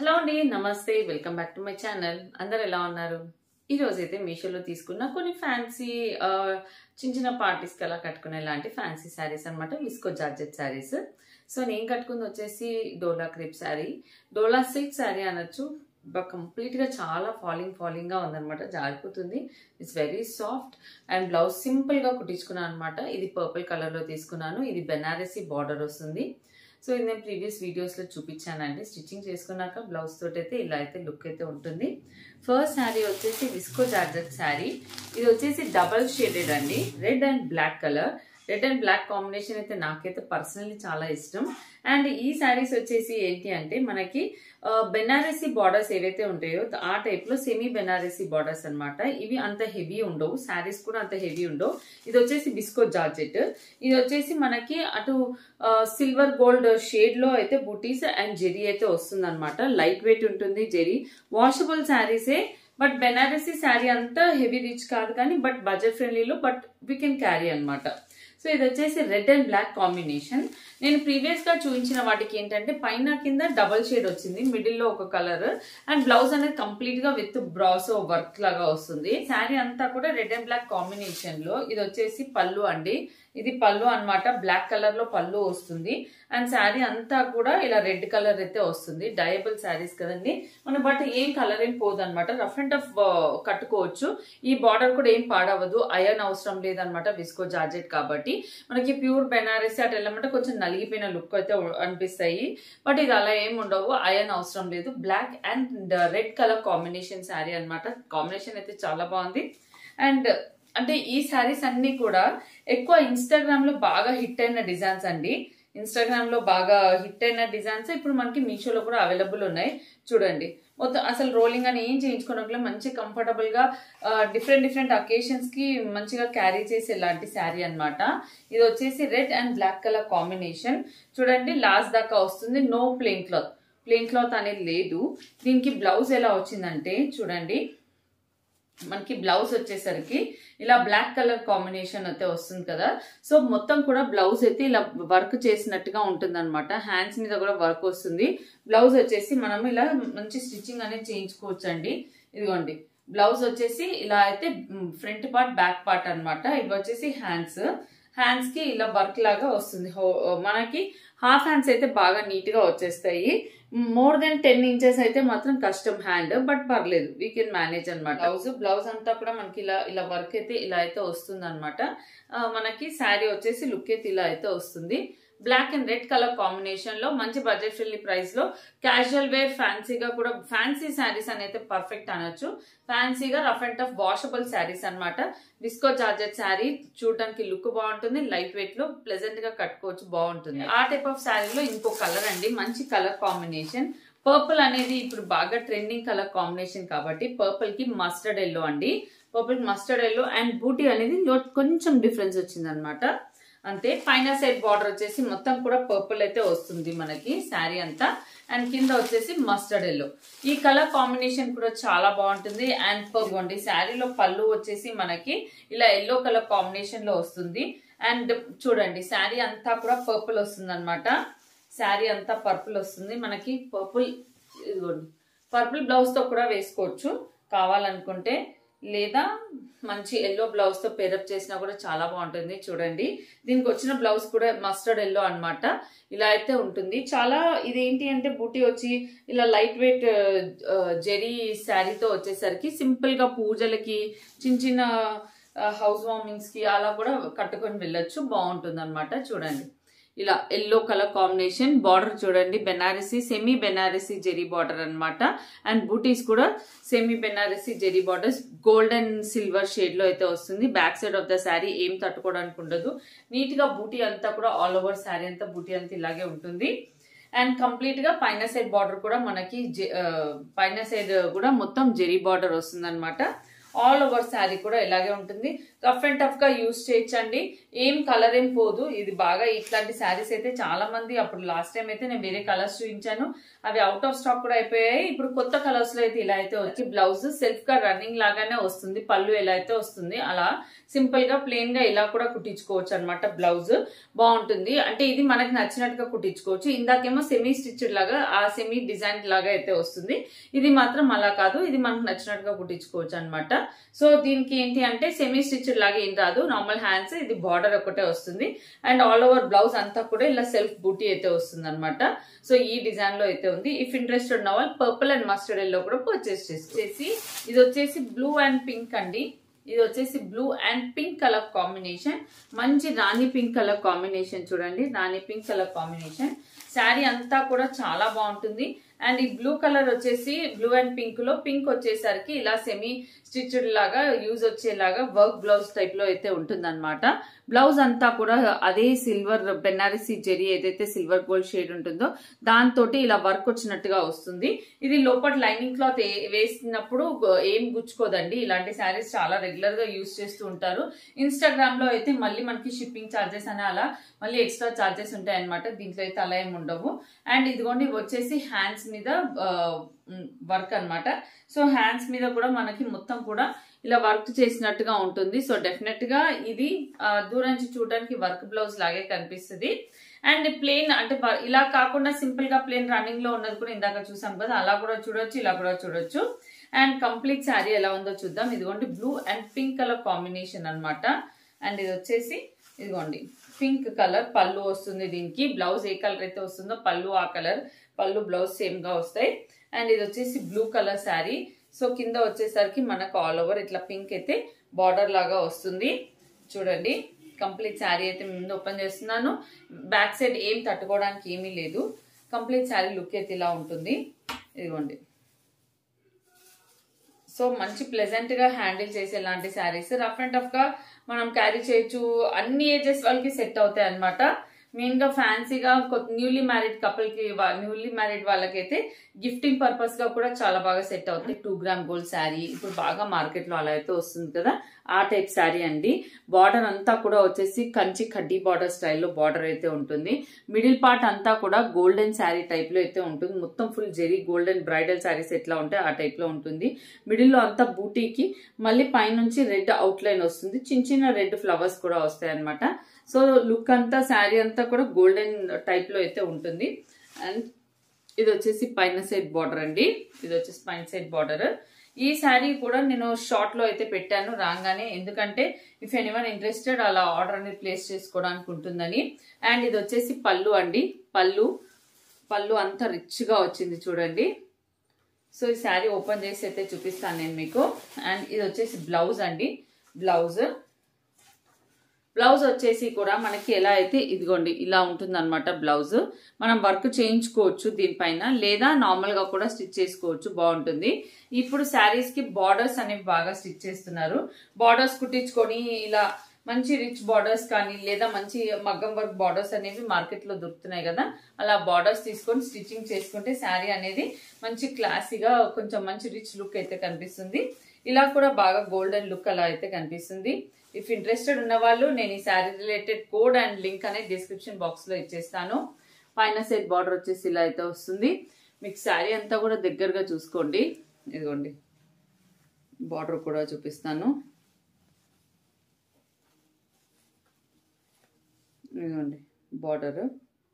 hello అండి నమస్తే welcome back to my channel అందరు ఎలా ఉన్నారు ఈ రోజైతే మీషోలో తీసుకున్న కొన్ని ఫ్యాన్సీ చిన్న చిన్న పార్టీస్కి అలా కట్టుకునే లాంటి ఫ్యాన్సీ శారీస్ అనమాట విస్కో జార్జెట్ శారీస్ సో నేను కట్టుకుంది వచ్చేసి డోలా క్రిప్ శారీ డోలా సిల్క్ శారీ అనొచ్చు కంప్లీట్గా చాలా ఫాలింగ్ ఫాలింగ్గా ఉందన్నమాట జారిపోతుంది it's very soft and blouse సింపుల్గా కుట్టించుకున్నాను అనమాట ఇది పర్పుల్ కలర్లో తీసుకున్నాను ఇది బెనారసీ బార్డర్ వస్తుంది సో ఇది నేను ప్రీవియస్ వీడియోస్లో చూపించానండి స్టిచ్చింగ్ చేసుకున్నాక బ్లౌజ్ తోటి అయితే ఇలా అయితే లుక్ అయితే ఉంటుంది ఫస్ట్ శారీ వచ్చేసి విస్కో జార్జెట్ శారీ ఇది వచ్చేసి డబల్ షేడెడ్ అండి red and black colour red and black combination అయితే నాకైతే పర్సనల్లీ చాలా ఇష్టం అండ్ ఈ శారీస్ వచ్చేసి ఏంటి అంటే మనకి బెనారసీ బార్డర్స్ ఏవైతే ఉంటాయో ఆ టైప్ లో సెమీ బెనారసీ బార్డర్స్ అనమాట ఇవి అంత హెవీ ఉండవు శారీస్ కూడా అంత హెవీ ఉండవు ఇది వచ్చేసి బిస్కో జార్జెట్ ఇది వచ్చేసి మనకి అటు సిల్వర్ గోల్డ్ షేడ్ లో అయితే బుటీస్ అండ్ జెరీ అయితే వస్తుంది అనమాట లైట్ వెయిట్ ఉంటుంది జెరీ వాషబుల్ శారీసే బట్ బెనారసీ శారీ అంతా హెవీ రిచ్ కాదు కానీ బట్ బడ్జెట్ ఫ్రెండ్లీలో బట్ వీ కెన్ క్యారీ అనమాట సో ఇది వచ్చేసి రెడ్ అండ్ బ్లాక్ కాంబినేషన్ నేను ప్రీవియస్ గా చూపించిన వాటికి ఏంటంటే పైన కింద డబల్ షేడ్ వచ్చింది మిడిల్ లో ఒక కలర్ అండ్ బ్లౌజ్ అనేది కంప్లీట్ గా విత్ బ్రాసో వర్క్ లాగా వస్తుంది శారీ అంతా కూడా రెడ్ అండ్ బ్లాక్ కాంబినేషన్ లో ఇది వచ్చేసి పళ్ళు అండి ఇది పళ్ళు అనమాట బ్లాక్ కలర్ లో పళ్ళు వస్తుంది అండ్ శారీ అంతా కూడా ఇలా రెడ్ కలర్ అయితే వస్తుంది డయబుల్ శారీస్ కదండి మన బట్ ఏం కలర్ ఏం పోదు అనమాట రఫ్ అండ్ టఫ్ కట్టుకోవచ్చు ఈ బార్డర్ కూడా ఏం పాడవదు అయన్ అవసరం లేదనమాట విస్కో జార్జెట్ కాబట్టి మనకి ప్యూర్ బెనారసీ అటు వెళ్ళమంటే కొంచెం నలిగిపోయిన లుక్ అయితే అనిపిస్తాయి బట్ ఇది అలా ఏం ఉండవు అయన్ అవసరం లేదు black and red colour combination sari అనమాట కాంబినేషన్ అయితే చాలా బాగుంది అండ్ అంటే ఈ శారీస్ అన్ని కూడా ఎక్కువ ఇన్స్టాగ్రామ్ లో బాగా హిట్ అయిన డిజైన్స్ అండి ఇన్స్టాగ్రామ్ లో బాగా హిట్ అయిన డిజైన్స్ ఇప్పుడు మనకి మీషోలో కూడా అవైలబుల్ ఉన్నాయి చూడండి మొత్తం అసలు రోలింగ్ అని ఏం చేయించుకోవడంలో మంచి కంఫర్టబుల్ గా డిఫరెంట్ డిఫరెంట్ అకేషన్స్ కి మంచిగా క్యారీ చేసే లాంటి శారీ అనమాట ఇది వచ్చేసి red and black colour combination చూడండి లాస్ట్ దాకా వస్తుంది no plain cloth plain cloth అనేది లేదు దీనికి బ్లౌజ్ ఎలా వచ్చిందంటే చూడండి మనకి బ్లౌజ్ వచ్చేసరికి ఇలా బ్లాక్ కలర్ కాంబినేషన్ అయితే వస్తుంది కదా సో మొత్తం కూడా బ్లౌజ్ అయితే ఇలా వర్క్ చేసినట్టుగా ఉంటుంది అనమాట హ్యాండ్స్ మీద కూడా వర్క్ వస్తుంది బ్లౌజ్ వచ్చేసి మనం ఇలా మంచి స్టిచ్చింగ్ అనేది చేయించుకోవచ్చు అండి ఇదిగోండి బ్లౌజ్ వచ్చేసి ఇలా అయితే ఫ్రంట్ పార్ట్ బ్యాక్ పార్ట్ అనమాట ఇవి వచ్చేసి హ్యాండ్స్ హ్యాండ్స్ కి ఇలా వర్క్ లాగా వస్తుంది మనకి హాఫ్ హ్యాండ్స్ అయితే బాగా నీట్ గా వచ్చేస్తాయి మోర్ దెన్ టెన్ ఇంచెస్ అయితే మాత్రం కష్టం హ్యాండ్ బట్ పర్లేదు వీ కెన్ మేనేజ్ అనమాట బ్లౌజ్ బ్లౌజ్ అంతా కూడా మనకి ఇలా ఇలా వర్క్ అయితే ఇలా అయితే వస్తుంది అనమాట మనకి శారీ వచ్చేసి లుక్ అయితే ఇలా అయితే వస్తుంది black and red colour combination లో మంచి బడ్జెట్ ఫ్రెండ్లీ ప్రైస్ లో క్యాజువల్ వేర్ ఫ్యాన్సీగా కూడా ఫ్యాన్సీ శారీస్ అని అయితే పర్ఫెక్ట్ అనొచ్చు ఫ్యాన్సీగా rough and tough washable saris అనమాట విస్కో జార్జెట్ శారీ చూడటానికి లుక్ బాగుంటుంది లైట్ వెయిట్ లో ప్లెజెంట్ గా కట్టుకోవచ్చు బాగుంటుంది ఆ టైప్ ఆఫ్ శారీలో ఇంకో కలర్ అండి మంచి కలర్ కాంబినేషన్ పర్పుల్ అనేది ఇప్పుడు బాగా ట్రెండింగ్ కలర్ కాంబినేషన్ కాబట్టి పర్పుల్ కి మస్టర్డ్ ఎల్లో అండి purple mustard yellow and booti అనేది కొంచెం డిఫరెన్స్ వచ్చింది అనమాట అంతే పైన సైడ్ బార్డర్ వచ్చేసి మొత్తం కూడా పర్పుల్ అయితే వస్తుంది మనకి శారీ అంతా అండ్ కింద వచ్చేసి మస్టర్డ్ ఎల్లో ఈ కలర్ కాంబినేషన్ కూడా చాలా బాగుంటుంది అండ్ ఇదిగోండి శారీలో పళ్ళు వచ్చేసి మనకి ఇలా ఎల్లో కలర్ కాంబినేషన్ లో వస్తుంది అండ్ చూడండి శారీ అంతా కూడా పర్పుల్ వస్తుంది అనమాట శారీ అంతా పర్పుల్ వస్తుంది మనకి పర్పుల్ ఇదిగోండి పర్పుల్ బ్లౌజ్ తో కూడా వేసుకోవచ్చు కావాలనుకుంటే లేదా మంచి ఎల్లో బ్లౌజ్ తో పేరప్ చేసినా కూడా చాలా బాగుంటుంది చూడండి దీనికి వచ్చిన బ్లౌజ్ కూడా మస్టర్డ్ ఎల్లో అనమాట ఇలా అయితే ఉంటుంది చాలా ఇదేంటి అంటే బూటీ వచ్చి ఇలా లైట్ వెయిట్ జెరీ శారీతో వచ్చేసరికి సింపుల్ గా పూజలకి చిన్న చిన్న హౌస్ వార్మింగ్స్ కి అలా కూడా కట్టుకొని వెళ్ళొచ్చు బాగుంటుంది అనమాట చూడండి ఇలా ఎల్లో కలర్ కాంబినేషన్ బార్డర్ చూడండి బెనారసీ సెమీ బెనారసీ జెరీ బార్డర్ అనమాట అండ్ బూటీస్ కూడా semi Banarasi zari borders gold and silver shade లో అయితే వస్తుంది back side of the sari ఏం తట్టుకోవడానికి ఉండదు నీట్ గా బూటీ అంతా కూడా ఆల్ ఓవర్ శారీ అంతా బూటీ అంతా ఇలాగే ఉంటుంది అండ్ కంప్లీట్ గా పైన సైడ్ బార్డర్ కూడా మనకి పైన సైడ్ కూడా మొత్తం జెరీ బార్డర్ వస్తుంది అనమాట ఆల్ ఓవర్ శారీ కూడా ఇలాగే ఉంటుంది రఫ్ అండ్ టఫ్ గా యూస్ చేయొచ్చండి ఏం కలర్ ఏం పోదు ఇది బాగా ఇట్లాంటి శారీస్ అయితే చాలా మంది అప్పుడు లాస్ట్ టైం అయితే నేను వేరే కలర్స్ చూపించాను అవి అవుట్ ఆఫ్ స్టాక్ కూడా అయిపోయాయి ఇప్పుడు కొత్త కలర్స్ లో అయితే ఇలా అయితే వచ్చి బ్లౌజ్ సెల్ఫ్ గా రన్నింగ్ లాగానే వస్తుంది పళ్ళు ఎలా అయితే వస్తుంది అలా సింపుల్ గా ప్లెయిన్ గా ఇలా కూడా కుట్టించుకోవచ్చు అనమాట బ్లౌజ్ బాగుంటుంది అంటే ఇది మనకి నచ్చినట్టుగా కుట్టించుకోవచ్చు ఇందాకేమో సెమీ స్టిచ్డ్ లాగా ఆ సెమీ డిజైన్ లాగా అయితే వస్తుంది ఇది మాత్రం అలా కాదు ఇది మనకు నచ్చినట్టుగా కుట్టించుకోవచ్చు అనమాట సో దీనికి ఏంటి అంటే సెమీ స్టిచ్డ్ లాగా ఏం రాదు నార్మల్ హ్యాండ్స్ ఇది బార్డర్ ఒకటే వస్తుంది అండ్ ఆల్ ఓవర్ బ్లౌజ్ అంతా కూడా ఇలా సెల్ఫ్ బూటీ అయితే వస్తుంది అనమాట సో ఈ డిజైన్ లో అయితే ఉంది ఇఫ్ ఇంట్రెస్టెడ్ ఉన్న వాళ్ళు పర్పుల్ అండ్ మస్టర్డ్ ఎల్లో కూడా పర్చేస్ చేసి ఇది వచ్చేసి బ్లూ అండ్ పింక్ అండి ఇది వచ్చేసి blue and pink colour combination మంచి రాణి పింక్ కలర్ కాంబినేషన్ చూడండి rani pink colour combination sari అంతా కూడా చాలా బాగుంటుంది అండ్ ఈ బ్లూ కలర్ వచ్చేసి బ్లూ అండ్ పింక్ లో పింక్ వచ్చేసరికి ఇలా సెమీ స్టిచ్డ్ లాగా యూజ్ వచ్చేలాగా వర్క్ బ్లౌజ్ టైప్ లో అయితే ఉంటుంది బ్లౌజ్ అంతా కూడా అదే సిల్వర్ బెనారసీ జెరీ ఏదైతే సిల్వర్ గోల్డ్ షేడ్ ఉంటుందో దాంతో ఇలా వర్క్ వచ్చినట్టుగా వస్తుంది ఇది లోపల లైనింగ్ క్లాత్ వేసినప్పుడు ఏం గుచ్చుకోదండి ఇలాంటి శారీస్ చాలా రెగ్యులర్ గా యూజ్ చేస్తూ ఉంటారు ఇన్స్టాగ్రామ్ లో అయితే మళ్ళీ మనకి షిప్పింగ్ ఛార్జెస్ అని అలా మళ్ళీ ఎక్స్ట్రా ఛార్జెస్ ఉంటాయి అనమాట దీంట్లో అయితే అలా ఏమి ఉండవు అండ్ ఇదిగోండి వచ్చేసి హ్యాండ్స్ మీద వర్క్ అనమాట సో హ్యాండ్స్ మీద కూడా మనకి మొత్తం కూడా ఇలా వర్క్ చేసినట్టుగా ఉంటుంది సో డెఫినెట్ గా ఇది దూరం నుంచి చూడడానికి వర్క్ బ్లౌజ్ లాగే కనిపిస్తుంది అండ్ ప్లేన్ అంటే ఇలా కాకుండా సింపుల్ గా ప్లేన్ రన్నింగ్ లో ఉన్నది కూడా ఇందాక చూసాం కదా అలా కూడా చూడొచ్చు ఇలా కూడా చూడొచ్చు అండ్ కంప్లీట్ శారీ ఎలా ఉందో చూద్దాం ఇదిగోండి blue and pink colour combination అనమాట అండ్ ఇది వచ్చేసి ఇదిగోండి పింక్ కలర్ పళ్ళు వస్తుంది దీనికి బ్లౌజ్ ఏ కలర్ అయితే వస్తుందో పళ్ళు ఆ కలర్ పళ్ళు బ్లౌజ్ సేమ్ గా వస్తాయి అండ్ ఇది వచ్చేసి బ్లూ కలర్ శారీ సో కింద వచ్చేసరికి మనకు ఆల్ ఓవర్ ఇట్లా పింక్ అయితే బార్డర్ లాగా వస్తుంది చూడండి కంప్లీట్ శారీ అయితే ముందు ఓపెన్ చేస్తున్నాను బ్యాక్ సైడ్ ఏం తట్టుకోవడానికి ఏమీ లేదు కంప్లీట్ శారీ లుక్ అయితే ఇలా ఉంటుంది ఇదిగోండి సో మంచి ప్లెజెంట్ గా హ్యాండిల్ చేసే లాంటి శారీస్ రఫ్ అండ్ టఫ్ గా మనం క్యారీ చేయొచ్చు అన్ని ఏజెస్ వాళ్ళకి సెట్ అవుతాయి అనమాట మెయిన్ గా ఫ్యాన్సీగా న్యూలీ మ్యారీడ్ కపుల్ కి న్యూలీ మ్యారీడ్ వాళ్ళకైతే గిఫ్టింగ్ పర్పస్ గా కూడా చాలా బాగా సెట్ అవుతుంది టూ గ్రామ్ గోల్డ్ శారీ ఇప్పుడు బాగా మార్కెట్ లో అలా అయితే వస్తుంది కదా ఆ టైప్ శారీ అండి బార్డర్ అంతా కూడా వచ్చేసి కంచి కడ్డీ బార్డర్ స్టైల్లో బార్డర్ అయితే ఉంటుంది మిడిల్ పార్ట్ అంతా కూడా గోల్డెన్ శారీ టైప్ లో అయితే ఉంటుంది మొత్తం full zari golden bridal saris ఎట్లా ఉంటాయి ఆ టైప్ లో ఉంటుంది మిడిల్ లో అంతా బూటీకి మళ్ళీ పైనుంచి రెడ్ అవుట్ లైన్ వస్తుంది చిన్న చిన్న రెడ్ ఫ్లవర్స్ కూడా వస్తాయి అనమాట సో లుక్ అంతా శారీ అంతా కూడా గోల్డెన్ టైప్ లో అయితే ఉంటుంది అండ్ ఇది వచ్చేసి పైన సైడ్ బార్డర్ అండి ఇది వచ్చేసి పైన సైడ్ బార్డర్ ఈ శారీ కూడా నేను షార్ట్ లో అయితే పెట్టాను రాగానే ఎందుకంటే ఇఫ్ ఎనీవన్ ఇంట్రెస్టెడ్ అలా ఆర్డర్ అనేది ప్లేస్ చేసుకోవడానికి ఉంటుందని అండ్ ఇది వచ్చేసి పళ్ళు అండి పళ్ళు పళ్ళు అంతా రిచ్ గా వచ్చింది చూడండి సో ఈ శారీ ఓపెన్ చేసి అయితే చూపిస్తాను నేను మీకు అండ్ ఇది వచ్చేసి బ్లౌజ్ అండి బ్లౌజ్ బ్లౌజ్ వచ్చేసి కూడా మనకి ఎలా అయితే ఇదిగోండి ఇలా ఉంటుంది అనమాట బ్లౌజ్ మనం వర్క్ చేయించుకోవచ్చు దీనిపైన లేదా నార్మల్ గా కూడా స్టిచ్ చేసుకోవచ్చు బాగుంటుంది ఇప్పుడు శారీస్ కి బార్డర్స్ అనేవి బాగా స్టిచ్ చేస్తున్నారు బార్డర్స్ కుట్టించుకొని ఇలా మంచి రిచ్ బార్డర్స్ కానీ లేదా మంచి మగ్గం వర్క్ బార్డర్స్ అనేవి మార్కెట్ లో దొరుకుతున్నాయి కదా అలా బార్డర్స్ తీసుకొని స్టిచ్చింగ్ చేసుకుంటే శారీ అనేది మంచి క్లాసీగా కొంచెం మంచి రిచ్ లుక్ అయితే కనిపిస్తుంది ఇలా కూడా బాగా గోల్డెన్ లుక్ అలా అయితే కనిపిస్తుంది ఇఫ్ ఇంట్రెస్టెడ్ ఉన్న వాళ్ళు నేను ఈ sari related code and link అనేది డిస్క్రిప్షన్ బాక్స్ లో ఇచ్చేస్తాను పైన సైడ్ బార్డర్ వచ్చేసి ఇలా అయితే వస్తుంది మీకు శారీ అంతా కూడా దగ్గరగా చూసుకోండి ఇదిగోండి బార్డర్ కూడా చూపిస్తాను ఇదిగోండి బార్డర్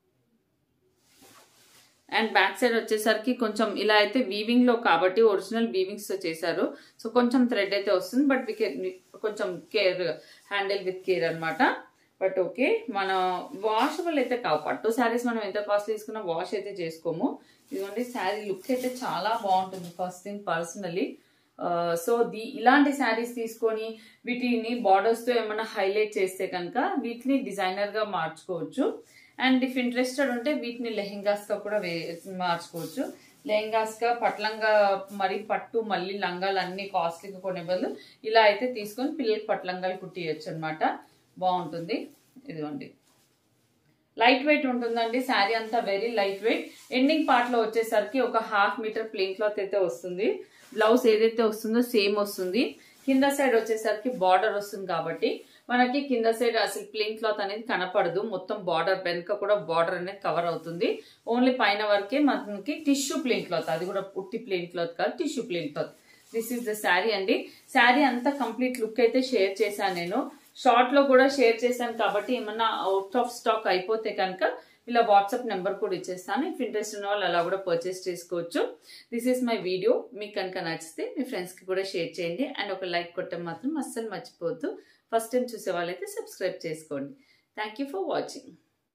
అండ్ బ్యాక్ సైడ్ వచ్చేసరికి కొంచెం ఇలా అయితే వీవింగ్ లో కాబట్టి ఒరిజినల్ వీవింగ్స్ తో చేశారు సో కొంచెం థ్రెడ్ అయితే వస్తుంది బట్ వీ కొంచెం కేర్ హ్యాండిల్ విత్ కేర్ అనమాట బట్ ఓకే మన వాషబుల్ అయితే కావు పట్టు శారీస్ మనం ఎంత కాస్ట్ తీసుకున్నా వాష్ అయితే చేసుకోము ఇదిగోండి శారీ లుక్ అయితే చాలా బాగుంటుంది first thing personally so the ఇలాంటి శారీస్ తీసుకొని వీటిని బార్డర్స్ తో ఏమైనా హైలైట్ చేస్తే కనుక వీటిని డిజైనర్ గా మార్చుకోవచ్చు అండ్ ఇఫ్ ఇంట్రెస్టెడ్ ఉంటే వీటిని లెహెంగాస్ గా కూడా మార్చుకోవచ్చు లెహంగాస్ గా పట్లంగా మరి పట్టు మళ్ళీ లంగాలు అన్ని కాస్ట్లీగా కొనే బదులు ఇలా అయితే తీసుకొని పిల్లలకి పట్లంగాలు కుట్టియచ్చు అనమాట బాగుంటుంది ఇదిగోండి లైట్ వెయిట్ ఉంటుందండి శారీ అంతా very light weight ending part లో వచ్చేసరికి ఒక హాఫ్ మీటర్ ప్లెయిన్ క్లాత్ అయితే వస్తుంది బ్లౌజ్ ఏదైతే వస్తుందో సేమ్ వస్తుంది కింద సైడ్ వచ్చేసరికి బార్డర్ వస్తుంది కాబట్టి మనకి కింద సైడ్ అసలు ప్లెయిన్ క్లాత్ అనేది కనపడదు మొత్తం బార్డర్ వెనుక కూడా బార్డర్ అనేది కవర్ అవుతుంది ఓన్లీ పైన వరకే మనకి టిష్యూ ప్లెయిన్ క్లాత్ అది కూడా ఉట్టి ప్లెయిన్ క్లాత్ కాదు tissue plain cloth this is the sari అండి శారీ అంతా కంప్లీట్ లుక్ అయితే షేర్ చేశాను నేను షార్ట్ లో కూడా షేర్ చేశాను కాబట్టి ఏమన్నా అవుట్ ఆఫ్ స్టాక్ అయిపోతే కనుక ఇలా వాట్సాప్ నెంబర్ కూడా ఇచ్చేస్తాను ఇఫ్ ఇంట్రెస్ట్ ఉన్న వాళ్ళు అలా కూడా పర్చేస్ చేసుకోవచ్చు దిస్ ఈస్ మై వీడియో మీకు కనుక నచ్చితే మీ ఫ్రెండ్స్కి కూడా షేర్ చేయండి అండ్ ఒక లైక్ కొట్టడం మాత్రం అస్సలు మర్చిపోవద్దు ఫస్ట్ టైం చూసే వాళ్ళైతే సబ్స్క్రైబ్ చేసుకోండి థ్యాంక్ యూ ఫర్ వాచింగ్